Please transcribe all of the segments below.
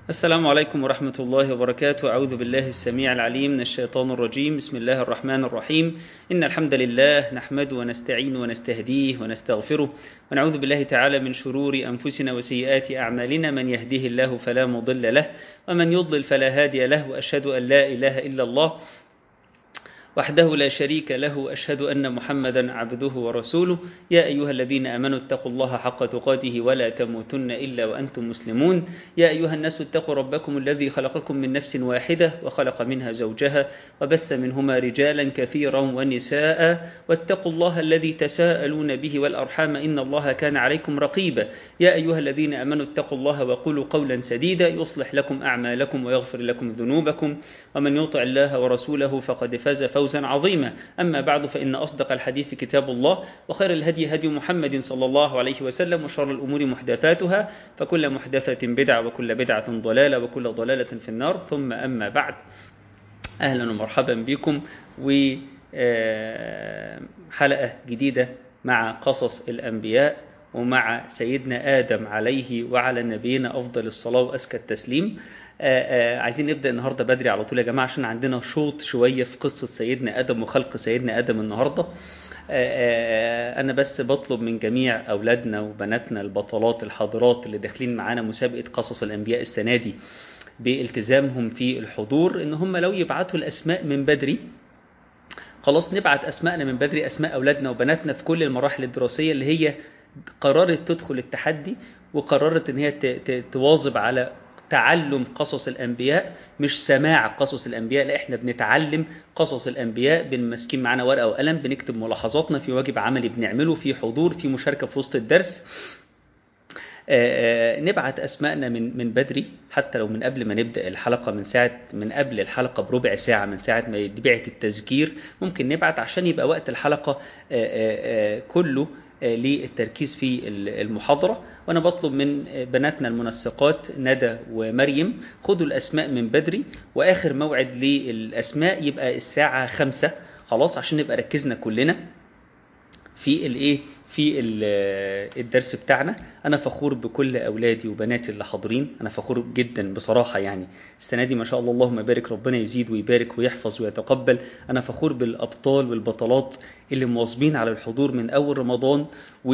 السلام عليكم ورحمة الله وبركاته أعوذ بالله السميع العليم من الشيطان الرجيم بسم الله الرحمن الرحيم إن الحمد لله نحمد ونستعين ونستهديه ونستغفره ونعوذ بالله تعالى من شرور أنفسنا وسيئات أعمالنا من يهديه الله فلا مضل له ومن يضلل فلا هادي له وأشهد أن لا إله إلا الله وحده لا شريك له أشهد أن محمدا عبده ورسوله يا أيها الذين أمنوا اتقوا الله حق تقاته ولا تموتن إلا وأنتم مسلمون يا أيها الناس اتقوا ربكم الذي خلقكم من نفس واحدة وخلق منها زوجها وبث منهما رجالا كثيرا ونساء واتقوا الله الذي تساءلون به والأرحام إن الله كان عليكم رقيبا يا أيها الذين أمنوا اتقوا الله وقولوا قولا سديدا يصلح لكم أعمالكم ويغفر لكم ذنوبكم ومن يطع الله ورسوله فقد فاز فوزا عظيما أما بعد فإن أصدق الحديث كتاب الله وخير الهدي هدي محمد صلى الله عليه وسلم وشر الأمور محدثاتها فكل محدثة بدعة وكل بدعة ضلالة وكل ضلالة في النار ثم أما بعد أهلا ومرحبا بكم وحلقة جديدة مع قصص الأنبياء ومع سيدنا آدم عليه وعلى نبينا أفضل الصلاة وأزكى التسليم آآ آآ عايزين نبدأ النهاردة بدري على طول يا جماعة عشان عندنا شوط شوية في قصة سيدنا آدم وخلق سيدنا آدم النهاردة آآ أنا بس بطلب من جميع أولادنا وبناتنا البطلات الحاضرات اللي داخلين معانا مسابقة قصص الأنبياء السنة دي بالتزامهم في الحضور إن هم لو يبعتوا الأسماء من بدري خلاص نبعت أسماءنا من بدري أسماء أولادنا وبناتنا في كل المراحل الدراسية اللي هي قررت تدخل التحدي وقررت إن هي تواظب على تعلم قصص الأنبياء مش سماع قصص الأنبياء لا إحنا بنتعلم قصص الأنبياء بنمسكين معانا ورقة وقلم بنكتب ملاحظاتنا في واجب عملي بنعمله في حضور في مشاركة في وسط الدرس آآ آآ نبعت أسماءنا من من بدري حتى لو من قبل ما نبدأ الحلقة من ساعة من قبل الحلقة بربع ساعة من ساعة ما يتبعت التذكير ممكن نبعت عشان يبقى وقت الحلقة آآ كله للتركيز في المحاضرة وأنا بطلب من بناتنا المنسقات ندى ومريم خدوا الأسماء من بدري وآخر موعد للأسماء يبقى الساعة خمسة خلاص عشان نبقى ركزنا كلنا في الايه في الدرس بتاعنا انا فخور بكل اولادي وبناتي اللي حاضرين انا فخور جدا بصراحه يعني السنه دي ما شاء الله اللهم بارك ربنا يزيد ويبارك ويحفظ ويتقبل انا فخور بالابطال والبطلات اللي مواظبين على الحضور من اول رمضان و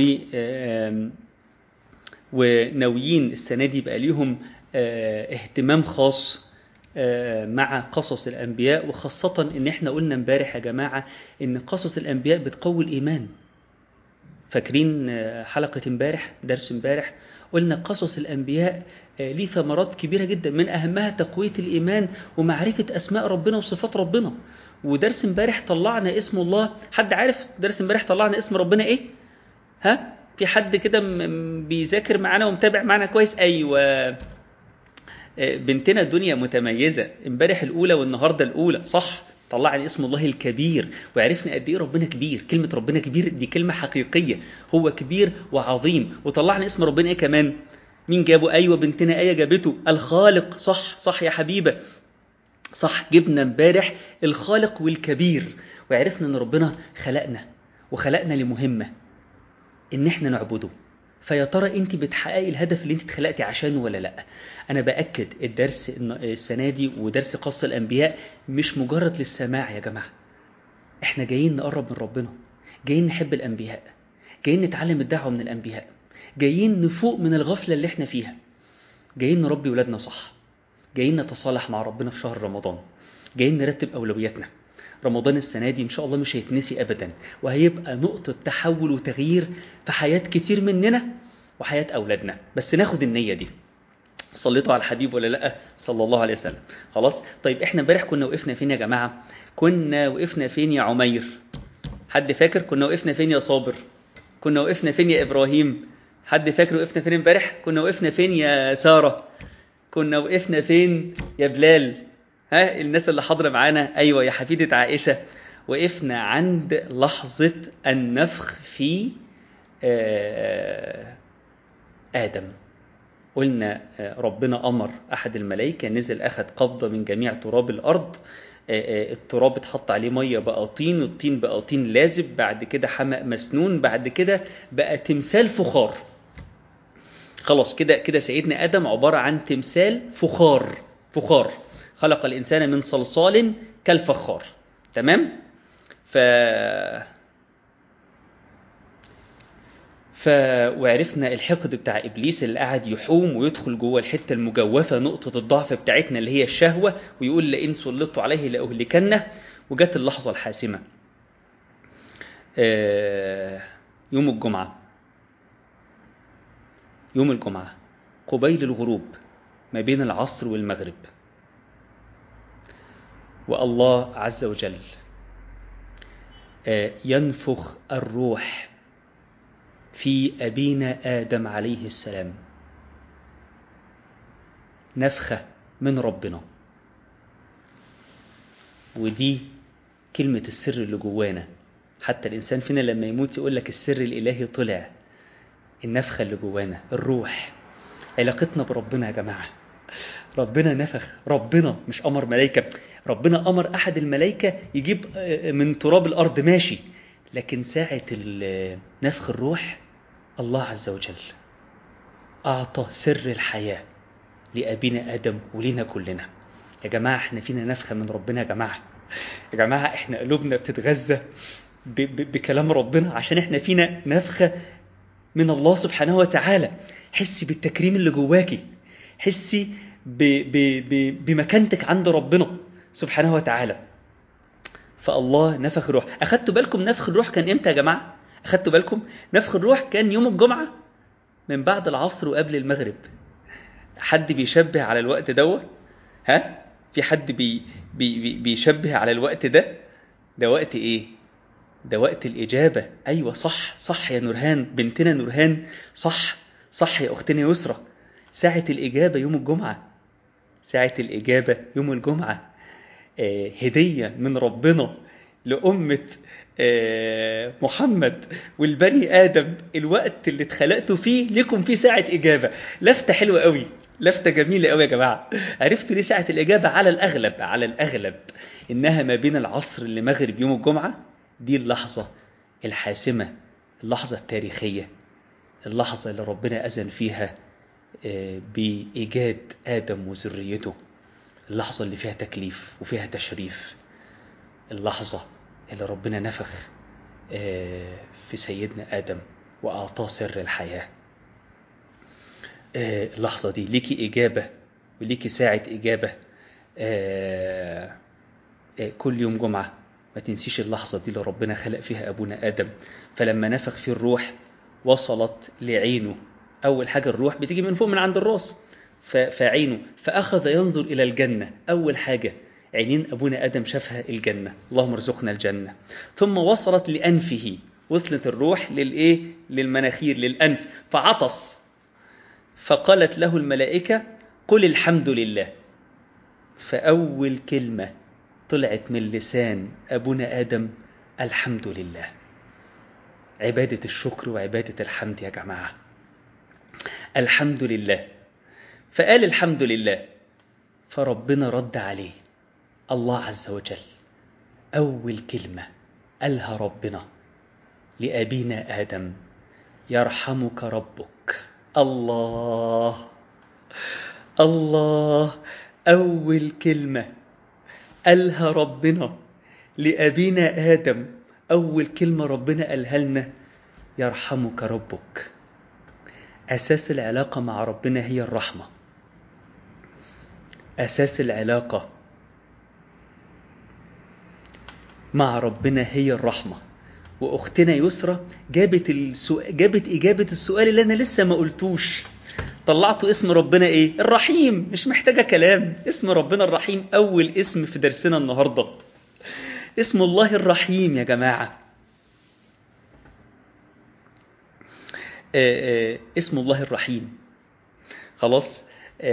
وناويين السنه دي يبقى ليهم اهتمام خاص مع قصص الانبياء وخاصه ان احنا قلنا امبارح يا جماعه ان قصص الانبياء بتقوي الايمان فاكرين حلقة امبارح درس امبارح قلنا قصص الأنبياء ليه ثمرات كبيرة جدا من أهمها تقوية الإيمان ومعرفة أسماء ربنا وصفات ربنا ودرس امبارح طلعنا اسم الله حد عارف درس امبارح طلعنا اسم ربنا ايه ها في حد كده بيذاكر معانا ومتابع معانا كويس ايوه بنتنا دنيا متميزة امبارح الأولى والنهاردة الأولى صح طلعني اسم الله الكبير وعرفنا قد ايه ربنا كبير كلمة ربنا كبير دي كلمة حقيقية هو كبير وعظيم وطلعنا اسم ربنا ايه كمان مين جابه ايوه بنتنا ايه جابته الخالق صح صح يا حبيبة صح جبنا امبارح الخالق والكبير وعرفنا ان ربنا خلقنا وخلقنا لمهمة ان احنا نعبده فيا ترى انت بتحققي الهدف اللي انت اتخلقتي عشانه ولا لا انا باكد الدرس السنه دي ودرس قص الانبياء مش مجرد للسماع يا جماعه احنا جايين نقرب من ربنا جايين نحب الانبياء جايين نتعلم الدعوه من الانبياء جايين نفوق من الغفله اللي احنا فيها جايين نربي ولادنا صح جايين نتصالح مع ربنا في شهر رمضان جايين نرتب اولوياتنا رمضان السنة دي إن شاء الله مش هيتنسي أبدا وهيبقى نقطة تحول وتغيير في حياة كتير مننا وحياة أولادنا بس ناخد النية دي صليتوا على الحبيب ولا لا صلى الله عليه وسلم خلاص طيب احنا امبارح كنا وقفنا فين يا جماعة كنا وقفنا فين يا عمير حد فاكر كنا وقفنا فين يا صابر كنا وقفنا فين يا إبراهيم حد فاكر وقفنا فين امبارح كنا وقفنا فين يا سارة كنا وقفنا فين يا بلال ها الناس اللي حاضره معانا ايوه يا حفيده عائشه وقفنا عند لحظه النفخ في ادم قلنا ربنا امر احد الملائكه نزل اخذ قبضه من جميع تراب الارض التراب اتحط عليه ميه بقى طين الطين بقى طين لازب بعد كده حمأ مسنون بعد كده بقى تمثال فخار خلاص كده كده سيدنا ادم عباره عن تمثال فخار فخار خلق الانسان من صلصال كالفخار تمام ف ف وعرفنا الحقد بتاع ابليس اللي قاعد يحوم ويدخل جوه الحته المجوفه نقطه الضعف بتاعتنا اللي هي الشهوه ويقول لئن سلطت عليه لاهلكنه وجت اللحظه الحاسمه آه، يوم الجمعه يوم الجمعه قبيل الغروب ما بين العصر والمغرب والله عز وجل آه، ينفخ الروح في أبينا آدم عليه السلام نفخة من ربنا ودي كلمة السر اللي جوانا حتى الإنسان فينا لما يموت يقول لك السر الإلهي طلع النفخة اللي جوانا الروح علاقتنا بربنا يا جماعة ربنا نفخ ربنا مش أمر ملائكة ربنا أمر أحد الملائكة يجيب من تراب الأرض ماشي لكن ساعة نفخ الروح الله عز وجل أعطى سر الحياة لأبينا آدم ولينا كلنا يا جماعة احنا فينا نفخة من ربنا يا جماعة يا جماعة احنا قلوبنا بتتغذى ب- ب- بكلام ربنا عشان احنا فينا نفخة من الله سبحانه وتعالى حسي بالتكريم اللي جواكي حسي ب ب ب بمكانتك عند ربنا سبحانه وتعالى فالله نفخ الروح أخدتوا بالكم نفخ الروح كان إمتى يا جماعة أخدتوا بالكم نفخ الروح كان يوم الجمعة من بعد العصر وقبل المغرب حد بيشبه على الوقت دوت ها في حد بي بي بي بيشبه على الوقت ده ده وقت ايه ده وقت الإجابة أيوة صح صح يا نورهان بنتنا نورهان صح صح يا أختنا يسرى ساعة الإجابة يوم الجمعة ساعة الإجابة يوم الجمعة آه هدية من ربنا لأمة آه محمد والبني آدم الوقت اللي اتخلقتوا فيه لكم فيه ساعة إجابة لفتة حلوة قوي لفتة جميلة قوي يا جماعة عرفتوا ليه ساعة الإجابة على الأغلب على الأغلب إنها ما بين العصر لمغرب يوم الجمعة دي اللحظة الحاسمة اللحظة التاريخية اللحظة اللي ربنا أذن فيها بإيجاد آدم وذريته اللحظة اللي فيها تكليف وفيها تشريف اللحظة اللي ربنا نفخ في سيدنا آدم وأعطاه سر الحياة اللحظة دي ليكي إجابة وليكي ساعة إجابة كل يوم جمعة ما تنسيش اللحظة دي اللي ربنا خلق فيها أبونا آدم فلما نفخ فيه الروح وصلت لعينه أول حاجة الروح بتيجي من فوق من عند الراس فعينه فأخذ ينظر إلى الجنة أول حاجة عينين أبونا آدم شافها الجنة اللهم ارزقنا الجنة ثم وصلت لأنفه وصلت الروح للإيه للمناخير للأنف فعطس فقالت له الملائكة قل الحمد لله فأول كلمة طلعت من لسان أبونا آدم الحمد لله عبادة الشكر وعبادة الحمد يا جماعة الحمد لله فقال الحمد لله فربنا رد عليه الله عز وجل أول كلمة قالها ربنا لأبينا آدم يرحمك ربك الله الله أول كلمة قالها ربنا لأبينا آدم أول كلمة ربنا قالها لنا يرحمك ربك أساس العلاقة مع ربنا هي الرحمة أساس العلاقة مع ربنا هي الرحمة وأختنا يسرى جابت, السؤال جابت إجابة السؤال اللي أنا لسه ما قلتوش طلعتوا اسم ربنا إيه؟ الرحيم مش محتاجة كلام اسم ربنا الرحيم أول اسم في درسنا النهاردة اسم الله الرحيم يا جماعة آآ آآ اسم الله الرحيم خلاص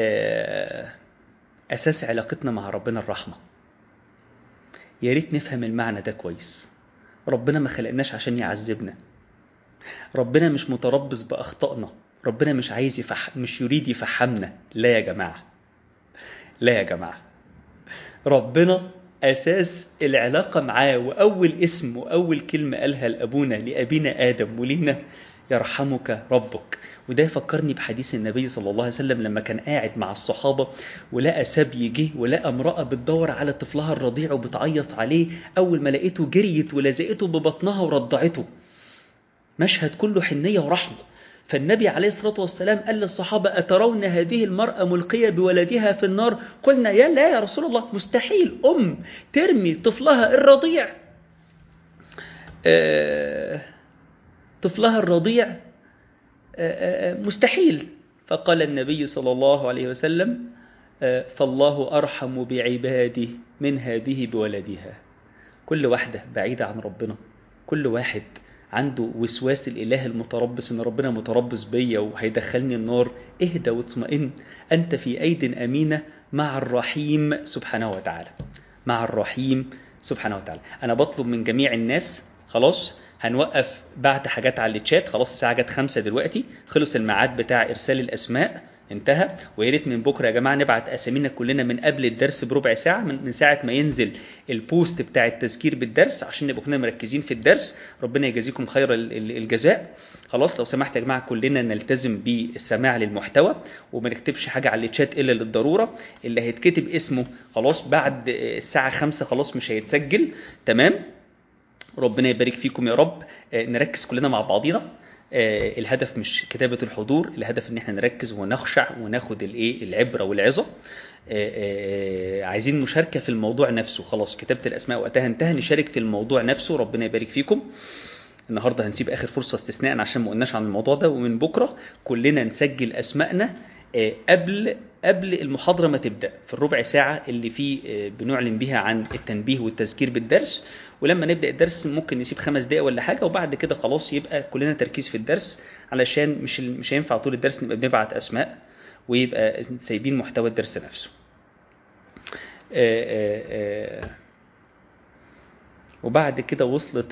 أساس علاقتنا مع ربنا الرحمة يا ريت نفهم المعنى ده كويس ربنا ما خلقناش عشان يعذبنا ربنا مش متربص بأخطائنا ربنا مش عايز يفح... مش يريد يفحمنا لا يا جماعة لا يا جماعة ربنا أساس العلاقة معاه وأول اسم وأول كلمة قالها لأبونا لأبينا آدم ولينا يرحمك ربك وده يفكرني بحديث النبي صلى الله عليه وسلم لما كان قاعد مع الصحابة ولقى سبي جه ولقى امرأة بتدور على طفلها الرضيع وبتعيط عليه أول ما لقيته جريت ولزقته ببطنها ورضعته مشهد كله حنية ورحمة فالنبي عليه الصلاة والسلام قال للصحابة أترون هذه المرأة ملقية بولدها في النار قلنا يا لا يا رسول الله مستحيل أم ترمي طفلها الرضيع آه طفلها الرضيع آه آه مستحيل فقال النبي صلى الله عليه وسلم فالله أرحم بعباده من هذه بولدها كل واحدة بعيدة عن ربنا كل واحد عنده وسواس الإله المتربص إن ربنا متربص بيا وهيدخلني النار اهدى واطمئن أنت في أيد أمينة مع الرحيم سبحانه وتعالى مع الرحيم سبحانه وتعالى أنا بطلب من جميع الناس خلاص هنوقف بعت حاجات على الشات خلاص الساعة جت خمسة دلوقتي خلص الميعاد بتاع إرسال الأسماء انتهى ويا ريت من بكره يا جماعه نبعت اسامينا كلنا من قبل الدرس بربع ساعه من, من ساعه ما ينزل البوست بتاع التذكير بالدرس عشان نبقى كلنا مركزين في الدرس ربنا يجازيكم خير الجزاء خلاص لو سمحت يا جماعه كلنا نلتزم بالسماع للمحتوى وما نكتبش حاجه على الشات الا للضروره اللي هيتكتب اسمه خلاص بعد الساعه خمسة خلاص مش هيتسجل تمام ربنا يبارك فيكم يا رب نركز كلنا مع بعضينا آه الهدف مش كتابة الحضور الهدف ان احنا نركز ونخشع وناخد الايه العبرة والعظة آه آه عايزين مشاركة في الموضوع نفسه خلاص كتابة الاسماء وقتها انتهى نشارك في الموضوع نفسه ربنا يبارك فيكم النهاردة هنسيب اخر فرصة استثناء عشان ما قلناش عن الموضوع ده ومن بكرة كلنا نسجل اسمائنا قبل قبل المحاضرة ما تبدأ في الربع ساعة اللي فيه بنعلن بيها عن التنبيه والتذكير بالدرس ولما نبدأ الدرس ممكن نسيب خمس دقايق ولا حاجة وبعد كده خلاص يبقى كلنا تركيز في الدرس علشان مش مش هينفع طول الدرس نبقى بنبعت أسماء ويبقى سايبين محتوى الدرس نفسه. آآ آآ وبعد كده وصلت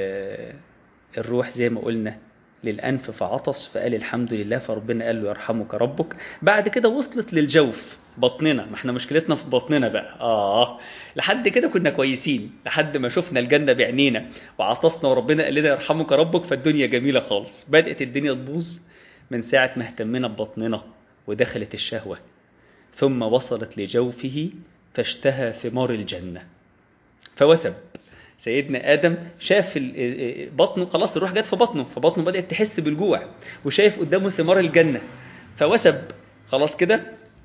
الروح زي ما قلنا للأنف فعطس فقال الحمد لله فربنا قال له يرحمك ربك بعد كده وصلت للجوف بطننا ما احنا مشكلتنا في بطننا بقى آه لحد كده كنا كويسين لحد ما شفنا الجنة بعينينا وعطسنا وربنا قال لنا يرحمك ربك فالدنيا جميلة خالص بدأت الدنيا تبوظ من ساعة ما اهتمنا ببطننا ودخلت الشهوة ثم وصلت لجوفه فاشتهى ثمار الجنة فوسب سيدنا آدم شاف بطنه خلاص الروح جت في بطنه فبطنه بدأت تحس بالجوع وشايف قدامه ثمار الجنة فوسب خلاص كده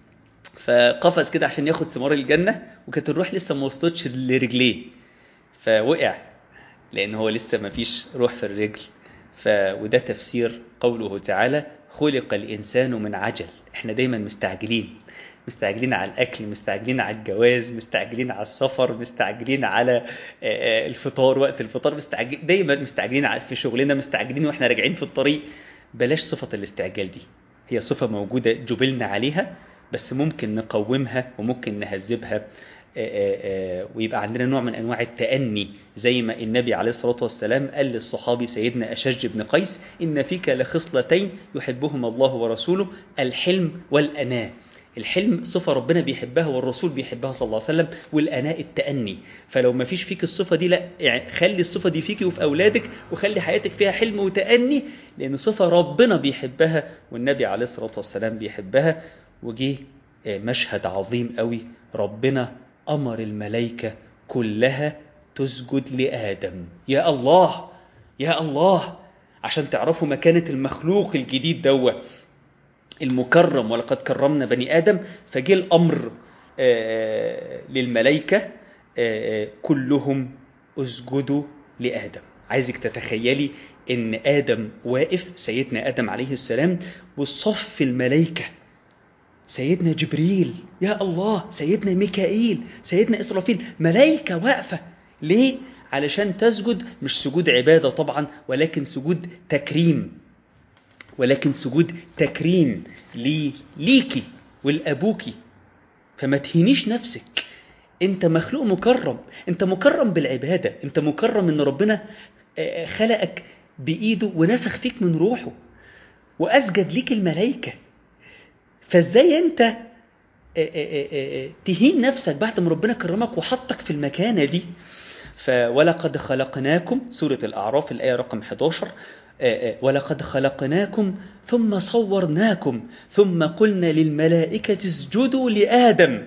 فقفز كده عشان ياخد ثمار الجنة وكانت الروح لسه ما وصلتش لرجليه فوقع لأن هو لسه ما فيش روح في الرجل ف... وده تفسير قوله تعالى خلق الإنسان من عجل احنا دايما مستعجلين مستعجلين على الأكل مستعجلين على الجواز مستعجلين على السفر مستعجلين على الفطار وقت الفطار مستعجل دايما مستعجلين في شغلنا مستعجلين واحنا راجعين في الطريق بلاش صفة الاستعجال دي هي صفة موجودة جبلنا عليها بس ممكن نقومها وممكن نهذبها ويبقى عندنا نوع من أنواع التأني زي ما النبي عليه الصلاة والسلام قال للصحابي سيدنا أشج بن قيس إن فيك لخصلتين يحبهما الله ورسوله الحلم والأناة الحلم صفة ربنا بيحبها والرسول بيحبها صلى الله عليه وسلم والأناء التأني فلو ما فيش فيك الصفة دي لا يعني خلي الصفة دي فيك وفي أولادك وخلي حياتك فيها حلم وتأني لأن صفة ربنا بيحبها والنبي عليه الصلاة والسلام بيحبها وجيه مشهد عظيم قوي ربنا أمر الملائكة كلها تسجد لآدم يا الله يا الله عشان تعرفوا مكانة المخلوق الجديد دوت المكرم ولقد كرمنا بني آدم فجه الأمر للملائكة كلهم اسجدوا لآدم عايزك تتخيلي ان آدم واقف سيدنا آدم عليه السلام والصف الملائكة سيدنا جبريل يا الله سيدنا ميكائيل سيدنا إسرافيل ملائكة واقفة ليه؟ علشان تسجد مش سجود عبادة طبعا ولكن سجود تكريم ولكن سجود تكريم لي ليكي ولأبوكي فما تهينيش نفسك انت مخلوق مكرم انت مكرم بالعبادة انت مكرم ان ربنا خلقك بإيده ونفخ فيك من روحه وأسجد ليك الملائكة فازاي انت تهين نفسك بعد ما ربنا كرمك وحطك في المكانة دي فولقد خلقناكم سورة الأعراف الآية رقم 11 آه، آه، ولقد خلقناكم ثم صورناكم ثم قلنا للملائكة اسجدوا لآدم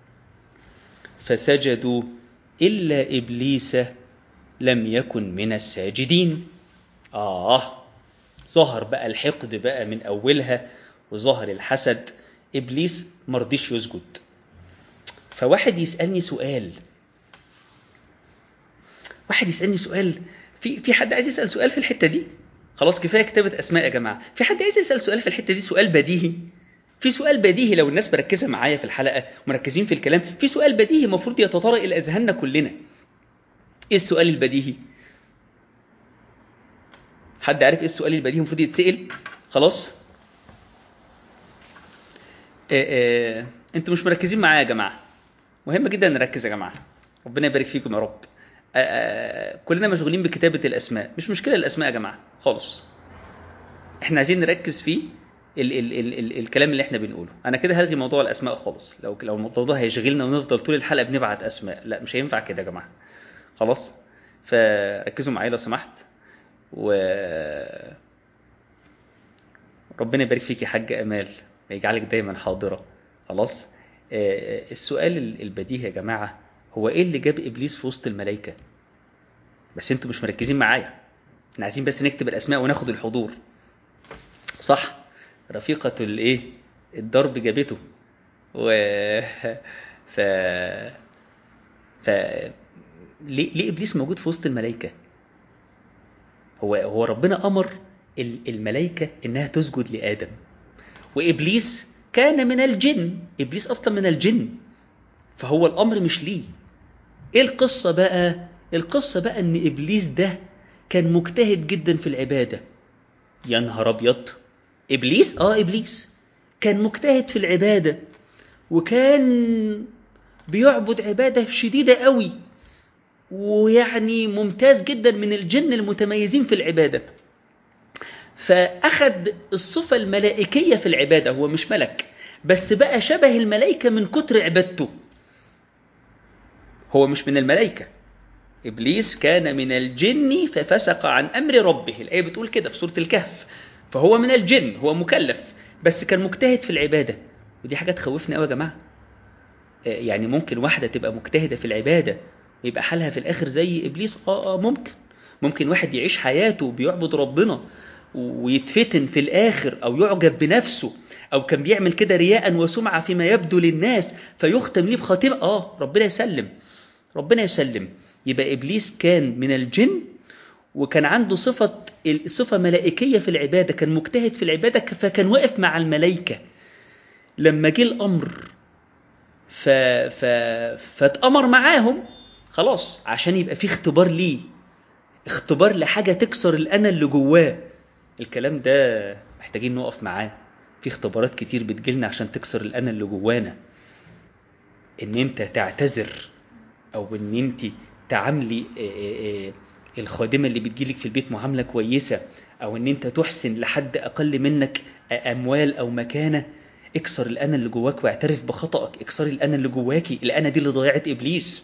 فسجدوا إلا إبليس لم يكن من الساجدين آه ظهر بقى الحقد بقى من أولها وظهر الحسد إبليس مرضيش يسجد فواحد يسألني سؤال واحد يسألني سؤال في في حد عايز يسأل سؤال في الحتة دي خلاص كفاية كتابة أسماء يا جماعة في حد عايز يسأل سؤال في الحتة دي سؤال بديهي في سؤال بديهي لو الناس مركزة معايا في الحلقة مركزين في الكلام في سؤال بديهي المفروض يتطرق إلى أذهاننا كلنا إيه السؤال البديهي حد عارف إيه السؤال البديهي المفروض يتسأل خلاص آه آه انتوا مش مركزين معايا يا جماعة مهم جدا نركز يا جماعة ربنا يبارك فيكم يا رب آه، آه، كلنا مشغولين بكتابة الأسماء مش مشكلة الأسماء يا جماعة خالص احنا عايزين نركز في ال ال ال ال الكلام اللي احنا بنقوله انا كده هلغي موضوع الاسماء خالص لو لو الموضوع ده هيشغلنا ونفضل طول الحلقه بنبعت اسماء لا مش هينفع كده يا جماعه خلاص فركزوا معايا لو سمحت و ربنا يبارك فيك يا حاج امال ويجعلك دايما حاضره خلاص آه، السؤال ال- البديهي يا جماعه هو ايه اللي جاب ابليس في وسط الملائكه بس انتوا مش مركزين معايا احنا عايزين بس نكتب الاسماء وناخد الحضور صح رفيقة الايه الضرب جابته و ف ف ليه ليه ابليس موجود في وسط الملائكه هو هو ربنا امر ال- الملائكه انها تسجد لادم وابليس كان من الجن ابليس اصلا من الجن فهو الامر مش ليه ايه القصه بقى القصه بقى ان ابليس ده كان مجتهد جدا في العباده يا نهار ابيض ابليس اه ابليس كان مجتهد في العباده وكان بيعبد عباده شديده قوي ويعني ممتاز جدا من الجن المتميزين في العباده فاخذ الصفه الملائكيه في العباده هو مش ملك بس بقى شبه الملائكه من كتر عبادته هو مش من الملائكه ابليس كان من الجن ففسق عن امر ربه الايه بتقول كده في سوره الكهف فهو من الجن هو مكلف بس كان مجتهد في العباده ودي حاجه تخوفنا قوي يا جماعه آه، يعني ممكن واحده تبقى مجتهده في العباده ويبقى حالها في الاخر زي ابليس اه اه ممكن ممكن واحد يعيش حياته بيعبد ربنا ويتفتن في الاخر او يعجب بنفسه او كان بيعمل كده رياء وسمعه فيما يبدو للناس فيختم ليه بخاتمه اه ربنا يسلم ربنا يسلم يبقى ابليس كان من الجن وكان عنده صفة صفة ملائكية في العبادة كان مجتهد في العبادة فكان واقف مع الملائكة لما جه الأمر ف... ف... فاتأمر معاهم خلاص عشان يبقى في اختبار ليه اختبار لحاجة تكسر الأنا اللي جواه الكلام ده محتاجين نقف معاه في اختبارات كتير بتجيلنا عشان تكسر الأنا اللي جوانا ان انت تعتذر او ان انت تعاملي آه، آه، آه، الخادمه اللي بتجيلك في البيت معامله كويسه او ان انت تحسن لحد اقل منك آه، اموال او مكانه اكسر الانا اللي جواك واعترف بخطأك اكسري الانا اللي جواكي الانا دي اللي ضيعت ابليس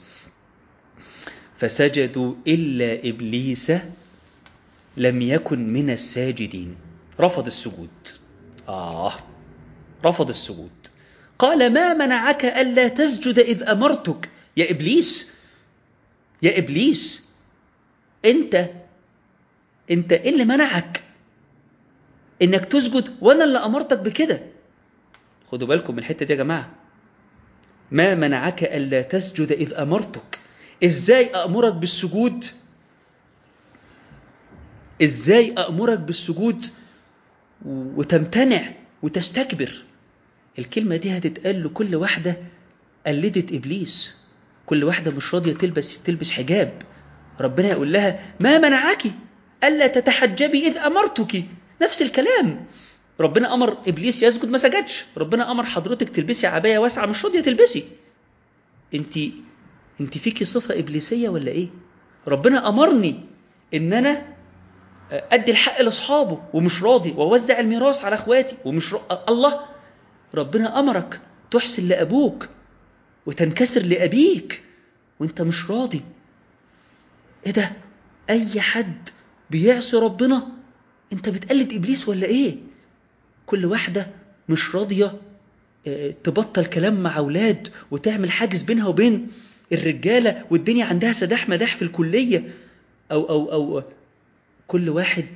فسجدوا الا ابليس لم يكن من الساجدين رفض السجود اه رفض السجود قال ما منعك الا تسجد اذ امرتك يا ابليس يا ابليس انت انت ايه اللي منعك انك تسجد وانا اللي امرتك بكده خدوا بالكم من الحته دي يا جماعه ما منعك الا تسجد اذ امرتك ازاي امرك بالسجود ازاي امرك بالسجود وتمتنع وتستكبر الكلمه دي هتتقال لكل واحده قلدت ابليس كل واحده مش راضيه تلبس تلبس حجاب ربنا يقول لها ما منعك الا تتحجبي اذ امرتك نفس الكلام ربنا امر ابليس يسجد ما سجدش ربنا امر حضرتك تلبسي عبايه واسعه مش راضيه تلبسي انت انت فيكي صفه ابليسيه ولا ايه ربنا امرني ان انا ادي الحق لاصحابه ومش راضي واوزع الميراث على اخواتي ومش ر... الله ربنا امرك تحسن لابوك وتنكسر لابيك وانت مش راضي ايه ده اي حد بيعصي ربنا انت بتقلد ابليس ولا ايه كل واحده مش راضيه آه، تبطل كلام مع اولاد وتعمل حاجز بينها وبين الرجاله والدنيا عندها سداح مداح في الكليه او او او كل واحد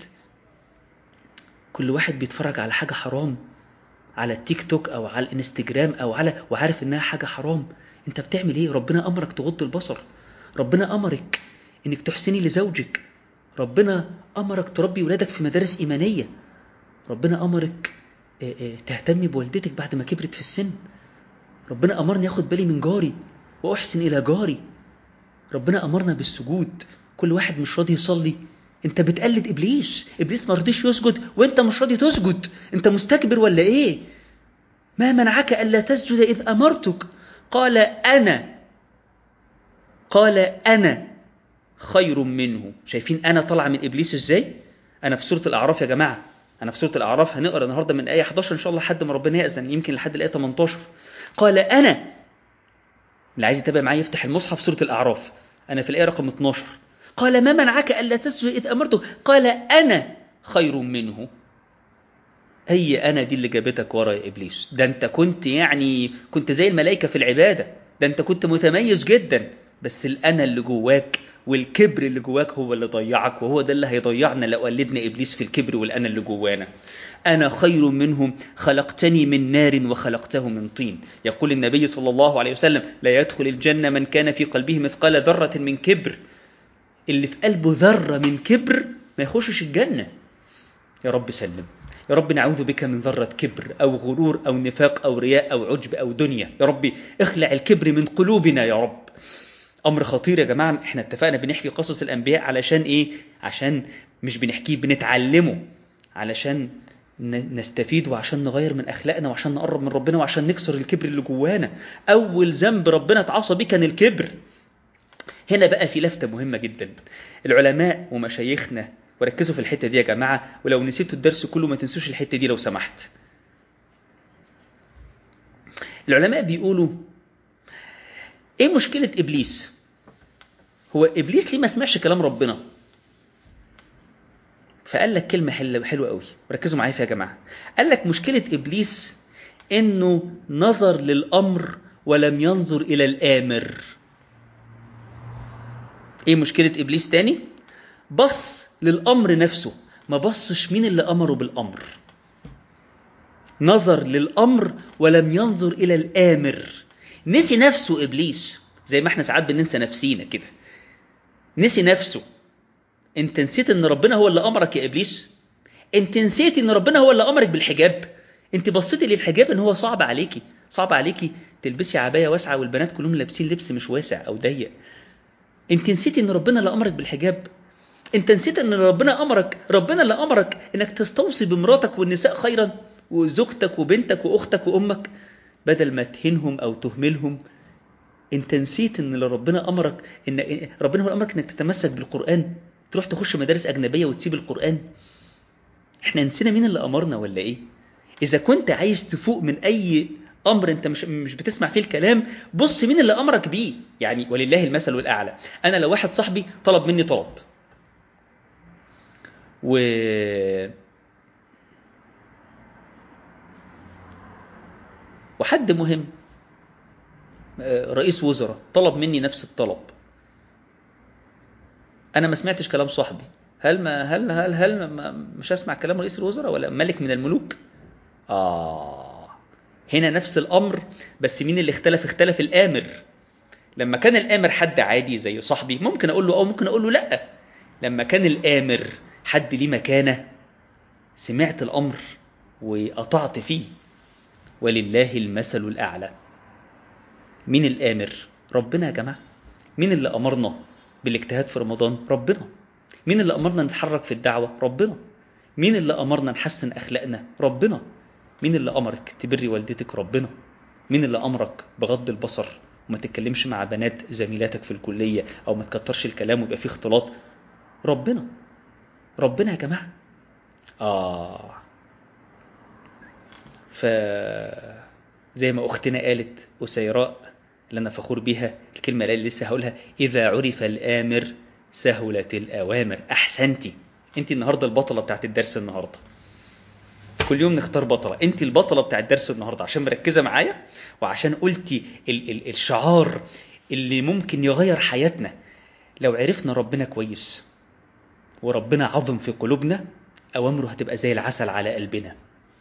كل واحد بيتفرج على حاجه حرام على التيك توك او على الانستجرام او على وعارف انها حاجه حرام انت بتعمل ايه ربنا امرك تغض البصر ربنا امرك انك تحسني لزوجك ربنا امرك تربي ولادك في مدارس ايمانيه ربنا امرك آه، آه، تهتمي بوالدتك بعد ما كبرت في السن ربنا امرني اخد بالي من جاري واحسن الى جاري ربنا امرنا بالسجود كل واحد مش راضي يصلي انت بتقلد ابليس ابليس ما رضيش يسجد وانت مش راضي تسجد انت مستكبر ولا ايه ما منعك الا تسجد اذ امرتك قال انا قال انا خير منه شايفين انا طالعه من ابليس ازاي انا في سوره الاعراف يا جماعه انا في سوره الاعراف هنقرا النهارده من ايه 11 ان شاء الله لحد ما ربنا ياذن يمكن لحد الايه 18 قال انا اللي عايز يتابع معايا يفتح المصحف سوره الاعراف انا في الايه رقم 12 قال ما منعك الا تسجد اذ امرتك قال انا خير منه هي انا دي اللي جابتك ورا يا ابليس ده انت كنت يعني كنت زي الملائكه في العباده ده انت كنت متميز جدا بس الانا اللي جواك والكبر اللي جواك هو اللي ضيعك وهو ده اللي هيضيعنا لو قلدنا ابليس في الكبر والانا اللي جوانا انا خير منهم خلقتني من نار وخلقته من طين يقول النبي صلى الله عليه وسلم لا يدخل الجنه من كان في قلبه مثقال ذره من كبر اللي في قلبه ذره من كبر ما يخشش الجنه يا رب سلم يا رب نعوذ بك من ذرة كبر أو غرور أو نفاق أو رياء أو عجب أو دنيا يا ربي اخلع الكبر من قلوبنا يا رب أمر خطير يا جماعة احنا اتفقنا بنحكي قصص الأنبياء علشان إيه عشان مش بنحكيه بنتعلمه علشان ن- نستفيد وعشان نغير من أخلاقنا وعشان نقرب من ربنا وعشان نكسر الكبر اللي جوانا أول ذنب ربنا اتعصى بيه كان الكبر هنا بقى في لفتة مهمة جدا العلماء ومشايخنا وركزوا في الحتة دي يا جماعة ولو نسيتوا الدرس كله ما تنسوش الحتة دي لو سمحت العلماء بيقولوا ايه مشكلة ابليس هو ابليس ليه ما سمعش كلام ربنا فقال لك كلمة حلوة حلوة قوي ركزوا معايا فيها يا جماعة قال لك مشكلة ابليس انه نظر للامر ولم ينظر الى الامر ايه مشكلة ابليس تاني بص للامر نفسه ما بصش مين اللي امره بالامر نظر للامر ولم ينظر الى الامر نسي نفسه ابليس زي ما احنا ساعات بننسى نفسينا كده نسي نفسه انت نسيت ان ربنا هو اللي امرك يا ابليس انت نسيت ان ربنا هو اللي امرك بالحجاب انت بصيتي للحجاب ان هو صعب عليكي صعب عليكي تلبسي عبايه واسعه والبنات كلهم لابسين لبس مش واسع او ضيق انت نسيتي ان ربنا اللي امرك بالحجاب انت نسيت ان ربنا امرك ربنا اللي امرك انك تستوصي بمراتك والنساء خيرا وزوجتك وبنتك واختك وامك بدل ما تهينهم او تهملهم انت نسيت ان اللي ربنا امرك ان ربنا هو اللي امرك انك تتمسك بالقران تروح تخش مدارس اجنبيه وتسيب القران احنا نسينا مين اللي امرنا ولا ايه اذا كنت عايز تفوق من اي امر انت مش مش بتسمع فيه الكلام بص مين اللي امرك بيه يعني ولله المثل الاعلى انا لو واحد صاحبي طلب مني طلب و وحد مهم آه، رئيس وزراء طلب مني نفس الطلب انا ما سمعتش كلام صاحبي هل ما هل هل هل ما مش هسمع كلام رئيس الوزراء ولا ملك من الملوك اه هنا نفس الامر بس مين اللي اختلف اختلف الامر لما كان الامر حد عادي زي صاحبي ممكن اقول له او ممكن اقول له لا لما كان الامر حد ليه مكانه سمعت الامر وقطعت فيه ولله المثل الاعلى مين الامر ربنا يا جماعه مين اللي امرنا بالاجتهاد في رمضان ربنا مين اللي امرنا نتحرك في الدعوه ربنا مين اللي امرنا نحسن اخلاقنا ربنا مين اللي امرك تبري والدتك ربنا مين اللي امرك بغض البصر وما تتكلمش مع بنات زميلاتك في الكليه او ما تكترش الكلام ويبقى فيه اختلاط ربنا ربنا يا جماعه اه ف زي ما اختنا قالت اسيراء اللي انا فخور بيها الكلمه اللي لسه هقولها اذا عرف الامر سهلت الاوامر احسنتي انت النهارده البطله بتاعت الدرس النهارده كل يوم نختار بطله انت البطله بتاعت الدرس النهارده عشان مركزه معايا وعشان قلتي ال ال الشعار اللي ممكن يغير حياتنا لو عرفنا ربنا كويس وربنا عظم في قلوبنا اوامره هتبقى زي العسل على قلبنا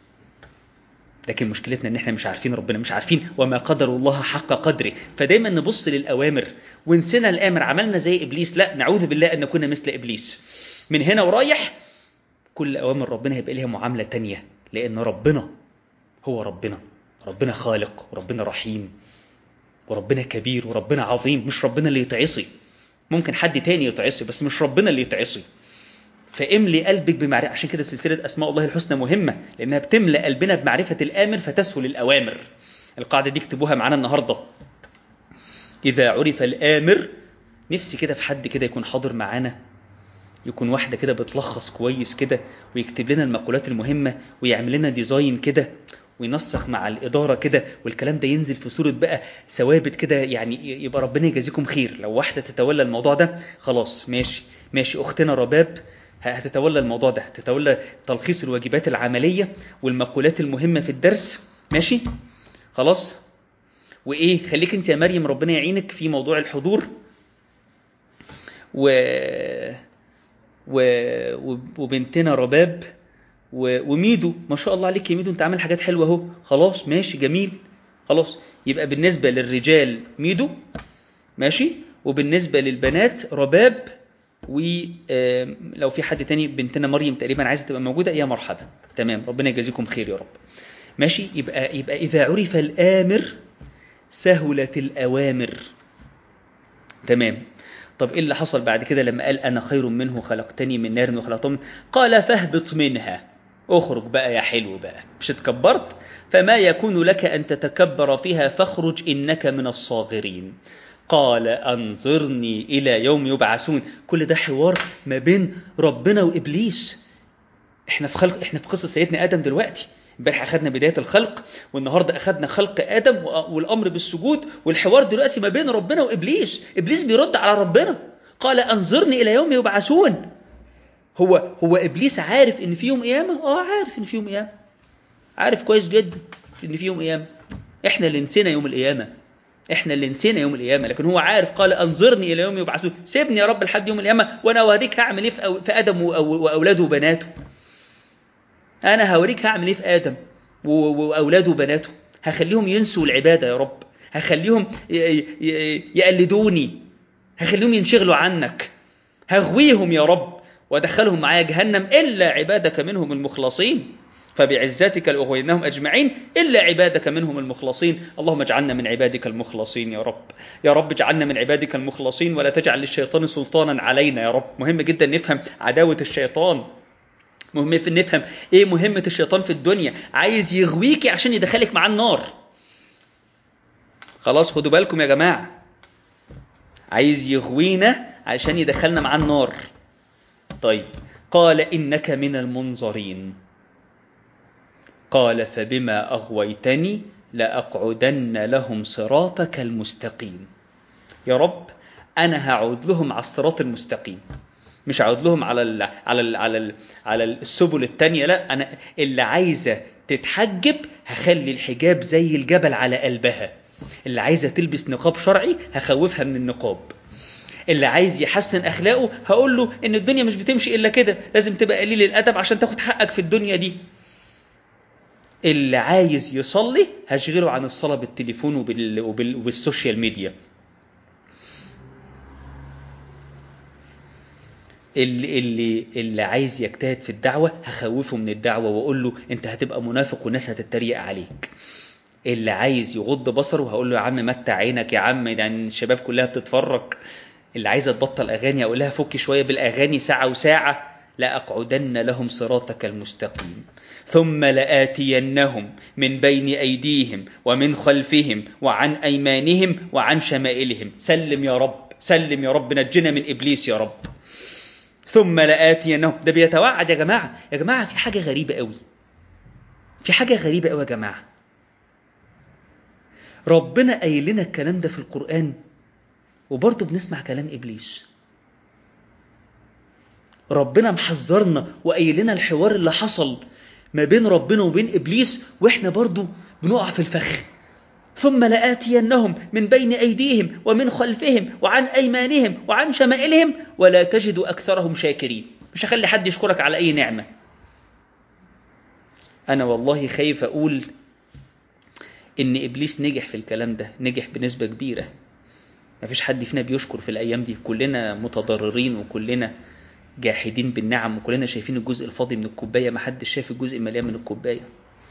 لكن مشكلتنا ان احنا مش عارفين ربنا مش عارفين وما قدر الله حق قدره فدايما نبص للاوامر ونسينا الامر عملنا زي ابليس لا نعوذ بالله ان نكون مثل ابليس من هنا ورايح كل اوامر ربنا هيبقى ليها معامله تانية لان ربنا هو ربنا ربنا خالق وربنا رحيم وربنا كبير وربنا عظيم مش ربنا اللي يتعصي ممكن حد تاني يتعصي بس مش ربنا اللي يتعصي فاملي قلبك بمعرفة عشان كده سلسلة أسماء الله الحسنى مهمة لأنها بتملى قلبنا بمعرفة الآمر فتسهل الأوامر القاعدة دي اكتبوها معانا النهاردة إذا عرف الآمر نفسي كده في حد كده يكون حاضر معانا يكون واحدة كده بتلخص كويس كده ويكتب لنا المقولات المهمة ويعمل لنا ديزاين كده وينسق مع الإدارة كده والكلام ده ينزل في صورة بقى ثوابت كده يعني يبقى ربنا يجازيكم خير لو واحدة تتولى الموضوع ده خلاص ماشي ماشي أختنا رباب هتتولى الموضوع ده هتتولى تلخيص الواجبات العملية والمقولات المهمة في الدرس ماشي خلاص وإيه خليك أنت يا مريم ربنا يعينك في موضوع الحضور و... و... وبنتنا رباب و... وميدو ما شاء الله عليك يا ميدو انت عامل حاجات حلوه اهو خلاص ماشي جميل خلاص يبقى بالنسبه للرجال ميدو ماشي وبالنسبه للبنات رباب ولو في حد تاني بنتنا مريم تقريبا عايزه تبقى موجوده يا مرحبا تمام ربنا يجازيكم خير يا رب ماشي يبقى يبقى اذا عرف الامر سهلت الاوامر تمام طب ايه اللي حصل بعد كده لما قال انا خير منه خلقتني من نار وخلقته من قال فاهبط منها اخرج بقى يا حلو بقى مش اتكبرت فما يكون لك ان تتكبر فيها فاخرج انك من الصاغرين قال انظرني الى يوم يبعثون كل ده حوار ما بين ربنا وابليس احنا في خلق احنا في قصه سيدنا ادم دلوقتي امبارح اخذنا بدايه الخلق والنهارده اخذنا خلق ادم والامر بالسجود والحوار دلوقتي ما بين ربنا وابليس ابليس بيرد على ربنا قال انظرني الى يوم يبعثون هو هو ابليس عارف ان في يوم قيامه اه عارف ان في يوم قيامه عارف كويس جدا ان في يوم قيامه احنا اللي نسينا يوم القيامه احنا اللي نسينا يوم القيامه لكن هو عارف قال انظرني الى يوم يبعثون سيبني يا رب لحد يوم القيامه وانا اوريك هعمل ايه في ادم واولاده وبناته انا هوريك هعمل ايه في ادم واولاده وبناته هخليهم ينسوا العباده يا رب هخليهم يقلدوني هخليهم ينشغلوا عنك هغويهم يا رب وادخلهم معايا جهنم الا عبادك منهم المخلصين فبعزتك لاغويناهم اجمعين الا عبادك منهم المخلصين اللهم اجعلنا من عبادك المخلصين يا رب يا رب اجعلنا من عبادك المخلصين ولا تجعل للشيطان سلطانا علينا يا رب مهم جدا نفهم عداوه الشيطان مهم نفهم ايه مهمة الشيطان في الدنيا عايز يغويكي عشان يدخلك معاه النار خلاص خدوا بالكم يا جماعة عايز يغوينا عشان يدخلنا معاه النار طيب قال إنك من المنظرين قال فبما أغويتني لأقعدن لهم صراطك المستقيم يا رب أنا هعود لهم على الصراط المستقيم مش هعود لهم على ال على ال على ال على السبل التانية لا انا اللي عايزه تتحجب هخلي الحجاب زي الجبل على قلبها اللي عايزه تلبس نقاب شرعي هخوفها من النقاب اللي عايز يحسن اخلاقه هقول له ان الدنيا مش بتمشي الا كده لازم تبقى قليل الادب عشان تاخد حقك في الدنيا دي اللي عايز يصلي هشغله عن الصلاه بالتليفون وبال وبال وبالسوشيال ميديا اللي اللي اللي عايز يجتهد في الدعوه هخوفه من الدعوه واقول له انت هتبقى منافق والناس هتتريق عليك اللي عايز يغض بصره هقول له يا عم متع عينك يا عم ده الشباب كلها بتتفرج اللي عايزه تبطل اغاني اقول لها فكي شويه بالاغاني ساعه وساعه لاقعدن لهم صراطك المستقيم ثم لاتينهم من بين ايديهم ومن خلفهم وعن ايمانهم وعن شمائلهم سلم يا رب سلم يا رب نجنا من ابليس يا رب ثم لآتينهم ده بيتوعد يا جماعة يا جماعة في حاجة غريبة قوي في حاجة غريبة قوي يا جماعة ربنا قايل لنا الكلام ده في القرآن وبرضه بنسمع كلام إبليس ربنا محذرنا وقايل لنا الحوار اللي حصل ما بين ربنا وبين إبليس وإحنا برضو بنقع في الفخ ثم لآتينهم من بين أيديهم ومن خلفهم وعن أيمانهم وعن شمائلهم ولا تجد أكثرهم شاكرين مش هخلي حد يشكرك على أي نعمة أنا والله خايف أقول إن إبليس نجح في الكلام ده نجح بنسبة كبيرة مفيش حد فينا بيشكر في الأيام دي كلنا متضررين وكلنا جاحدين بالنعم وكلنا شايفين الجزء الفاضي من الكوباية محدش شايف الجزء المليان من الكوباية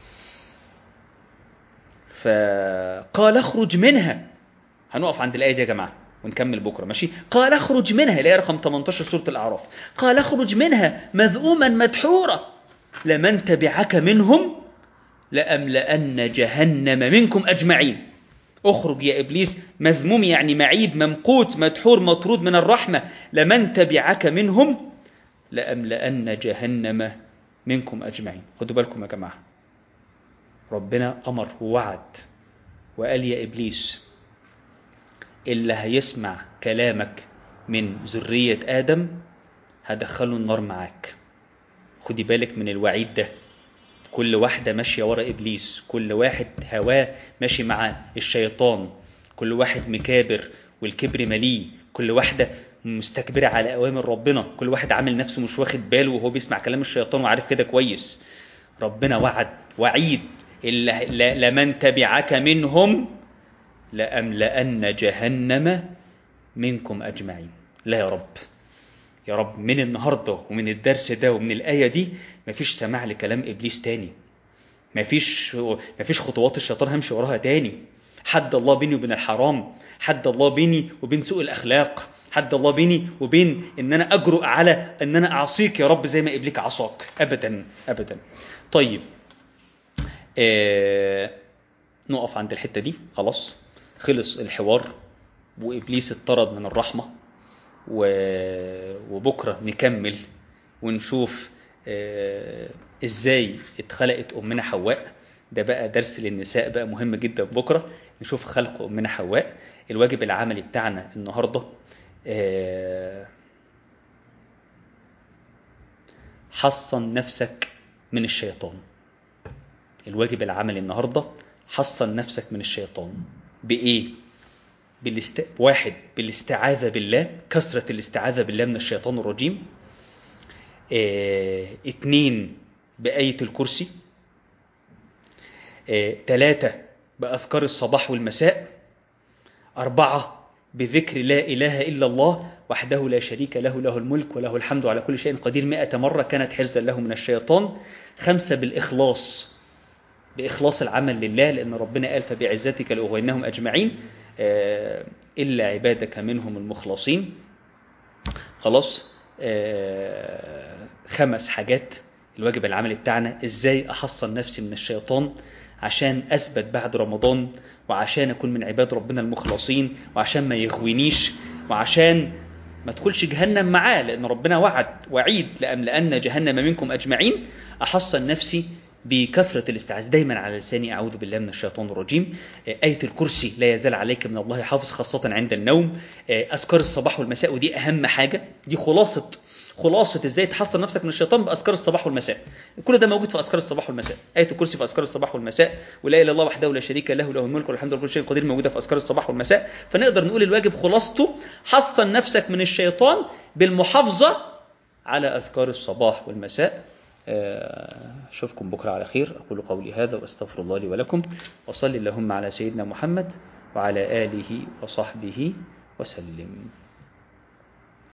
فقال اخرج منها هنقف عند الآية دي يا جماعة ونكمل بكرة ماشي قال اخرج منها الآية رقم 18 سورة الأعراف قال اخرج منها مذءوما مدحورا لمن تبعك منهم لأملأن جهنم منكم أجمعين اخرج يا إبليس مذموم يعني معيب ممقوت مدحور مطرود من الرحمة لمن تبعك منهم لأملأن جهنم منكم أجمعين خدوا بالكم يا جماعة ربنا أمر ووعد وقال يا إبليس اللي هيسمع كلامك من ذرية آدم هدخله النار معاك خدي بالك من الوعيد ده كل واحدة ماشية ورا إبليس كل واحد هواه ماشي مع الشيطان كل واحد مكابر والكبر مليه كل واحدة مستكبرة على أوامر ربنا كل واحد عامل نفسه مش واخد باله وهو بيسمع كلام الشيطان وعارف كده كويس ربنا وعد وعيد إلا لمن تبعك منهم لأملأن جهنم منكم أجمعين لا يا رب يا رب من النهاردة ومن الدرس ده ومن الآية دي مفيش سماع لكلام إبليس تاني مفيش, مفيش خطوات الشيطان همشي وراها تاني حد الله بيني وبين الحرام حد الله بيني وبين سوء الأخلاق حد الله بيني وبين ان انا اجرؤ على ان انا اعصيك يا رب زي ما ابليك عصاك ابدا ابدا طيب آه نقف عند الحتة دي خلاص خلص الحوار وابليس اتطرد من الرحمة و... وبكرة نكمل ونشوف آه ازاي اتخلقت امنا حواء ده بقى درس للنساء بقى مهم جدا بكرة نشوف خلق امنا حواء الواجب العملي بتاعنا النهاردة آه حصن نفسك من الشيطان الواجب العملي النهاردة حصن نفسك من الشيطان بإيه؟ بالاست... واحد بالاستعاذة بالله كثرة الاستعاذة بالله من الشيطان الرجيم اه... اتنين بآية الكرسي اه... تلاتة بأذكار الصباح والمساء أربعة بذكر لا إله إلا الله وحده لا شريك له له الملك وله الحمد على كل شيء قدير مئة مرة كانت حرزا له من الشيطان خمسة بالإخلاص بإخلاص العمل لله لأن ربنا قال فبعزتك لأغوينهم أجمعين إلا عبادك منهم المخلصين خلاص خمس حاجات الواجب العملي بتاعنا إزاي أحصن نفسي من الشيطان عشان أثبت بعد رمضان وعشان أكون من عباد ربنا المخلصين وعشان ما يغوينيش وعشان ما تدخلش جهنم معاه لأن ربنا وعد وعيد لأملأن جهنم منكم أجمعين أحصن نفسي بكثرة الاستعاذ دايما على لساني أعوذ بالله من الشيطان الرجيم آية الكرسي لا يزال عليك من الله حافظ خاصة عند النوم أذكار الصباح والمساء ودي أهم حاجة دي خلاصة خلاصة ازاي تحصن نفسك من الشيطان بأذكار الصباح والمساء كل ده موجود في أذكار الصباح والمساء آية الكرسي في أذكار الصباح والمساء ولا إله إلا الله وحده لا شريك له له الملك والحمد لله كل شيء قدير موجودة في أذكار الصباح والمساء فنقدر نقول الواجب خلاصته حصن نفسك من الشيطان بالمحافظة على أذكار الصباح والمساء أشوفكم بكرة على خير أقول قولي هذا وأستغفر الله لي ولكم وصل اللهم على سيدنا محمد وعلى آله وصحبه وسلم